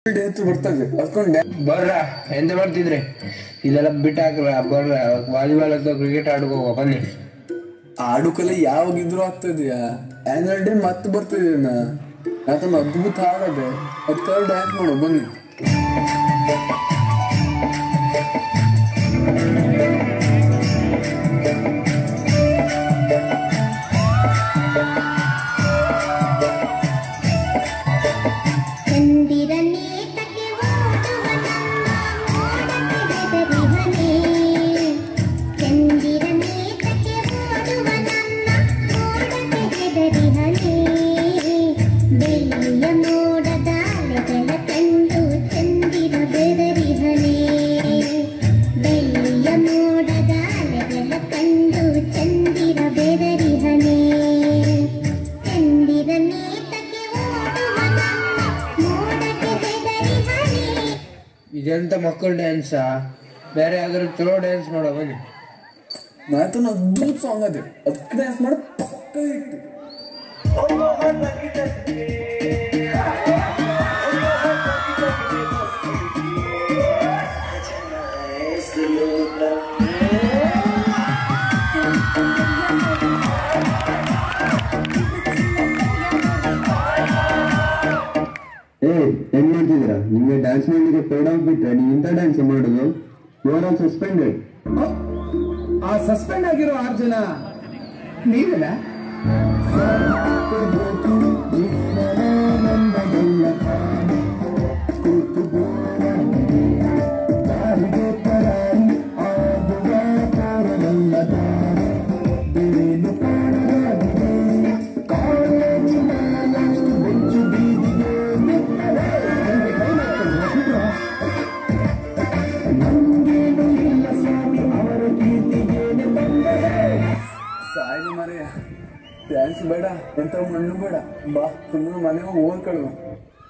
ಹೆಚ್ಚು ಬರ್ತದೆ ಅದಕ್ಕೊಂದು ಬರ್ರ ಎಂತ ಮಾಡ್ತಿದ್ರಿ ಇದೆಲ್ಲ ಬಿಟ್ಟಾಕ್ರ ಬರ್ರ ವಾಲಿಬಾಲ್ ಅಥವಾ ಕ್ರಿಕೆಟ್ ಆಡ್ಕೋ ಹೋಗುವ ಬನ್ನಿ ಆಡುಕಲೆ ಯಾವಾಗಿದ್ರು ಆಗ್ತದೆಯಾ ಆನ್ಯುವಲ್ ಡೇ ಮತ್ತೆ ಬರ್ತದೆ ಯಾಕಂದ್ರೆ ಅದ್ಭುತ ಹಾಡದೆ ಅದಕ್ಕಾಗಿ ಡ್ಯಾನ್ಸ್ ಮಾಡೋ ಬನ್ನಿ ಚಂದಿರನೇತಕ್ಕೆ ಓಡುವ ನಮ್ಮ ಮೋಡಕ್ಕೆ ಬೆದರಿಹನೆ ಚಂದಿರನೇತಕ್ಕೆ ಓಡುವ ನಮ್ಮ ಮೋಡಕ್ಕೆ ಬೆದರಿಹನೆ ಬೆಳ್ಳಿಯ ಮೋಡದ ಅಲೆಗಳ ಕಂಡು ಚಂದಿರ ಬೆದರಿಹನೆ ಬೆಳ್ಳಿಯ ಮೋಡದ ಅಲೆಗಳ ಕಂಡು ಚಂದಿರ ಬೆದರಿಹನೆ ಚಂದಿರ ನೇತಕ್ಕೆ ಓಡುವ ನಮ್ಮ ಮೋಡಕ್ಕೆ ಬೆದರಿಹನೆ ಇದೆಂತ ಮಕ್ಕಳು ಡ್ಯಾನ್ಸಾ ಬೇರೆ ಯಾವ್ದಾದ್ರು ಚಲೋ ಡ್ಯಾನ್ಸ್ ಮಾಡೋ ಬನ್ನಿ ನಾತನ ಅದ್ಭುತ ಸಾಂಗ್ ಅದೇ ಅದಕ್ಕೆ ಡ್ಯಾನ್ಸ್ ಮಾಡಿ ಪಕ್ಕ ಇಟ್ಟು ಏ ಏನ್ ಮಾಡ್ತಿದ್ದೀರಾ ನಿಮ್ಗೆ ಡ್ಯಾನ್ಸ್ ಮಾಡ್ಲಿಕ್ಕೆ ಪೇಡ್ ಆಗ್ಬಿಟ್ರೆ ನೀವು ಇಂಥ ಡ್ಯಾನ್ಸ್ ಮಾಡೋದು ಯು ಆರ್ ಆಲ್ ಸಸ್ಪೆಂಡೆಡ್ ಆ ಸಸ್ಪೆಂಡ್ ಆಗಿರೋ ಆರು ಜನ ನೀವೇನ ಸಾಯಿಲಿ ಮರೆಯ ಡ್ಯಾನ್ಸ್ ಬೇಡ ಎಂತ ಮಣ್ಣು ಬೇಡ ಬಾ ಸುಮ್ಮನೆ ಮನೆಗೆ ಹೋಗ್ಕೊಳ್ಳು